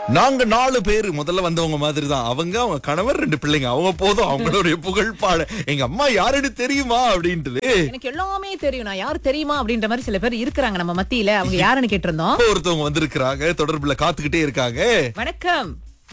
நாங்க நாலு பேரு முதல்ல வந்தவங்க மாதிரி தான் அவங்க அவங்க கணவர் ரெண்டு பிள்ளைங்க அவங்க போதும் அவங்களுடைய புகழ் பாட எங்க அம்மா யாருன்னு தெரியுமா அப்படின்ட்டு எனக்கு எல்லாமே தெரியும் நான் யார் தெரியுமா அப்படின்ற மாதிரி சில பேர் இருக்கிறாங்க நம்ம மத்தியில அவங்க யாருன்னு கேட்டிருந்தோம் ஒருத்தவங்க வந்திருக்கிறாங்க தொடர்புல காத்துக்கிட்டே இருக்காங்க வணக்கம்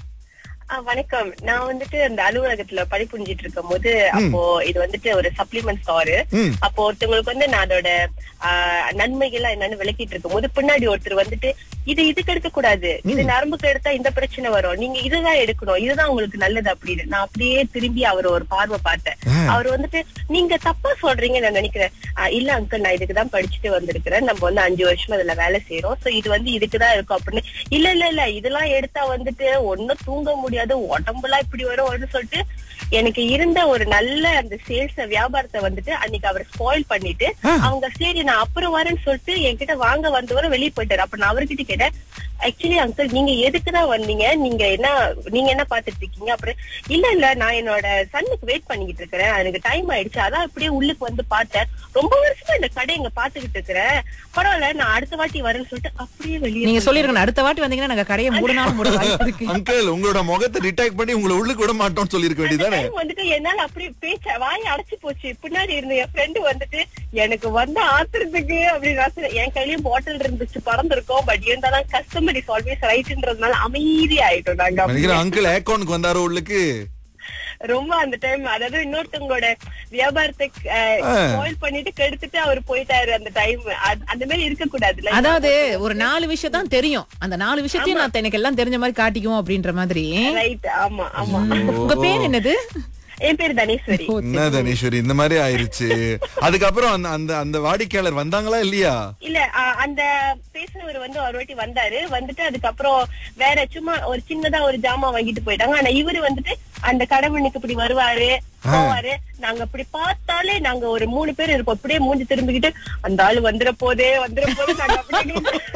ஆ, வணக்கம் நான் வந்துட்டு அந்த அலுவலகத்துல பணிபுரிஞ்சிட்டு இருக்கும் போது அப்போ இது வந்துட்டு ஒரு சப்ளிமெண்ட் ஸ்டோரு ம். அப்போ ஒருத்தவங்களுக்கு வந்து நான் அதோட ஆ, நன்மைகள்லாம் என்னன்னு விளக்கிட்டு இருக்கும் போது பின்னாடி ஒருத்தர் வந்துட்டு இது இதுக்கு எடுக்க கூடாது இது நரம்புக்கு எடுத்தா இந்த பிரச்சனை வரும் நீங்க இதுதான் எடுக்கணும் இதுதான் உங்களுக்கு நல்லது அப்படின்னு நான் அப்படியே திரும்பி அவர் ஒரு பார்வை பார்த்தேன் அவர் வந்துட்டு நீங்க தப்பா சொல்றீங்க நான் நினைக்கிறேன் "ஆ, இல்ல அங்கிள் நான் இதுக்கு தான் படிச்சுட்டு வந்திருக்கிறேன் நம்ம வந்து அஞ்சு வருஷம் அதுல வேலை செய்யறோம் சோ இது வந்து இதுக்குதான் இருக்கும் அப்படின்னு இல்ல இல்ல இல்ல இதெல்லாம் எடுத்தா வந்துட்டு ஒன்னும் தூங்க முடியாது உடம்புலாம் இப்படி வரும் வரும்னு சொல்லிட்டு எனக்கு இருந்த ஒரு நல்ல அந்த சேல்ஸ் வியாபாரத்தை வந்துட்டு அன்னைக்கு அவர் ஸ்பாயில் பண்ணிட்டு அவங்க சரி நான் அப்புறம் வரேன்னு சொல்லிட்டு என்கிட்ட வாங்க வந்தவரை வெளியே போயிட்டாரு அப்ப நான் அவர்கிட்ட கேட்டேன் ஆக்சுவலி அங்கிள் நீங்க எதுக்குதான் வந்தீங்க நீங்க என்ன நீங்க என்ன பாத்துட்டு இருக்கீங்க அப்புறம் இல்ல இல்ல நான் என்னோட சன்னுக்கு வெயிட் பண்ணிக்கிட்டு இருக்கிறேன் எனக்கு டைம் ஆயிடுச்சு அதான் அப்படியே உள்ளுக்கு வந்து பார்த்தேன் ரொம்ப வருஷமா இந்த கடை இங்க பாத்துக்கிட்டு இருக்கிறேன் பரவாயில்ல நான் அடுத்த வாட்டி வரேன்னு சொல்லிட்டு அப்படியே வெளியே நீங்க சொல்லிருக்கணும் அடுத்த வாட்டி வந்தீங்கன்னா நாங்க கடையை மூணு நாள் மூட வாய்ப்பு இருக்கு அங்கிள் உங்களோட முகத்தை டிடெக்ட் பண்ணி உங்களை உள்ளுக்கு விட மாட்டோம்னு சொல்லிருக்க வேண்டியதானே time வந்துட்டு என்னால அப்படியே பேச்ச வாய் அடைச்சு போச்சு பின்னாடி இருந்த என் ஃப்ரெண்டு வந்துட்டு எனக்கு வந்த ஆத்திரத்துக்கு அப்படி நான் சொன்னேன். என் கையிலயும் பாட்டில் இருந்துச்சு பறந்துருக்கோம் பட் இருந்தாலும் கஸ்டமர் இஸ் ஆல்வேஸ் ரைட்ன்றதுனால அமைதி ஆயிட்டோம் நாங்க அப்படியே. நினைக்கிறேன் அங்கிள் அக்கௌண்ட்க்கு வந்தாரோ உள்ளுக்கு ரொம்ப அந்த டைம் அதாவது இன்னொருத்தவங்களோட வியாபாரத்தை ஆ. ஸ்பாயில் பண்ணிட்டு கெடுத்துட்டு அவர் போயிட்டாரு அந்த டைம் அந்த மாதிரி இருக்க கூடாதுல்ல அதாவது ஒரு நாலு விஷயம் தான் தெரியும் அந்த நாலு விஷயத்தையும் நான் எனக்கு எல்லாம் தெரிஞ்ச மாதிரி காட்டிக்குவோம் அப்படின்ற மாதிரி ரைட் ஆமா ஆமா உங்க பேர் என்னது என் பேர் தனேஸ்வரி ஓ, என்ன தனேஸ்வரி இந்த மாதிரி ஆயிருச்சு அதுக்கப்புறம் அந்த அந்த அந்த வாடிக்கையாளர் வந்தாங்களா இல்லையா இல்ல அ, அந்த பேசுனவர் வந்து ஒரு வாட்டி வந்தாரு வந்துட்டு அதுக்கப்புறம் வேற சும்மா ஒரு சின்னதா ஒரு ஜாமான் வாங்கிட்டு போயிட்டாங்க ஆனா இவரு வந்துட்டு அந்த கடவுளுக்கு இப்படி வருவாரு போவாரு நாங்க அப்படி பார்த்தாலே நாங்க ஒரு மூணு பேர் இருப்போம் அப்படியே மூஞ்சி திரும்பிக்கிட்டு அந்த ஆளு வந்துட போதே வந்துட போதே நாங்க அப்படியே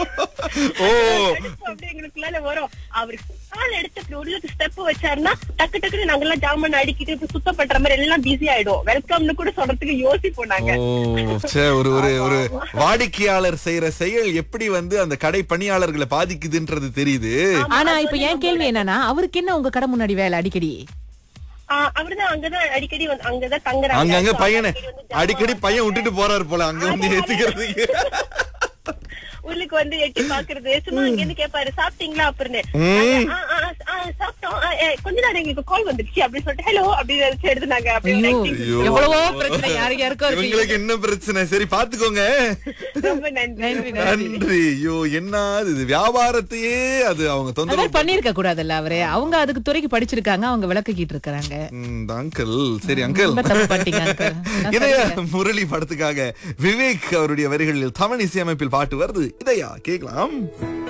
ஓ கடுப்பு அப்படியே எங்களுக்குள்ளால வரும் அவரு கால் எடுத்து இப்படி உள்ளுக்கு ஸ்டெப் வச்சாருன்னா டக்கு டக்குன்னு நாங்க எல்லாம் ஜாமான் அடிக்கிட்டு இப்படி சுத்தம் பண்ற மாதிரி எல்லாம் பிஸி ஆயிடும் வெல்கம்னு கூட சொல்றதுக்கு யோசிப்போம் நாங்க ஓ சே ஒரு ஒரு ஒரு வாடிக்கையாளர் செய்யற செயல் எப்படி வந்து அந்த கடை பணியாளர்களை பாதிக்குதுன்றது தெரியுது ஆனா இப்ப என் கேள்வி என்னன்னா அவருக்கு என்ன உங்க கடை முன்னாடி வேலை அடிக்கடி ஆஹ் அவர்தான் அங்கதான் அடிக்கடி வந்து அங்கதான் தங்குறாங்க அங்கங்க So, பையனை அடிக்கடி வந்து ஜாமான் அடிக்கடி பையன் விட்டுட்டு போறாரு போல அங்க வந்து ஏத்துக்கிறதுக்கு உள்ளுக்கு வந்து எட்டி பாக்குறது சும்மா அங்க இருந்து கேட்பாரு சாப்பிட்டீங்களா அப்படின்னு ம். ஆ, ஆ, ஆ, சாப்பிட்டோம் ஆ, ஏ, கொஞ்ச நேரம் எங்களுக்கு கால் வந்துருச்சு அப்படின்னு சொல்லிட்டு ஹலோ அப்படின்னு வச்சு எடுத்துனாங்க ஐயோ அப்படின்னு ஐயோ. எவ்வளவோ பிரச்சனை யாருக்கு யாருக்கோ இருக்கு இவங்களுக்கு என்ன பிரச்சனை சரி பாத்துக்கோங்க ரொம்ப நன்றி நன்றி நன்றி நன்றி ஐயோ என்ன இது வியாபாரத்தையே அது அவங்க அது தொந்தரவு மாதிரி பண்ணிருக்க கூடாதுல்ல அவரு அவங்க அதுக்கு துறைக்கு படிச்சிருக்காங்க அவங்க விளக்கிட்டு இருக்காங்க ம், அங்கிள் சரி அங்கிள் ரொம்ப தப்பு பண்ணிட்டீங்க uncle. நான் இதய சொல்றேன். முரளி படத்துக்காக விவேக் அவருடைய வரிகளில் தமிழ் இசையமைப்பில் பாட்டு வருது இதையா கேக்கலாம்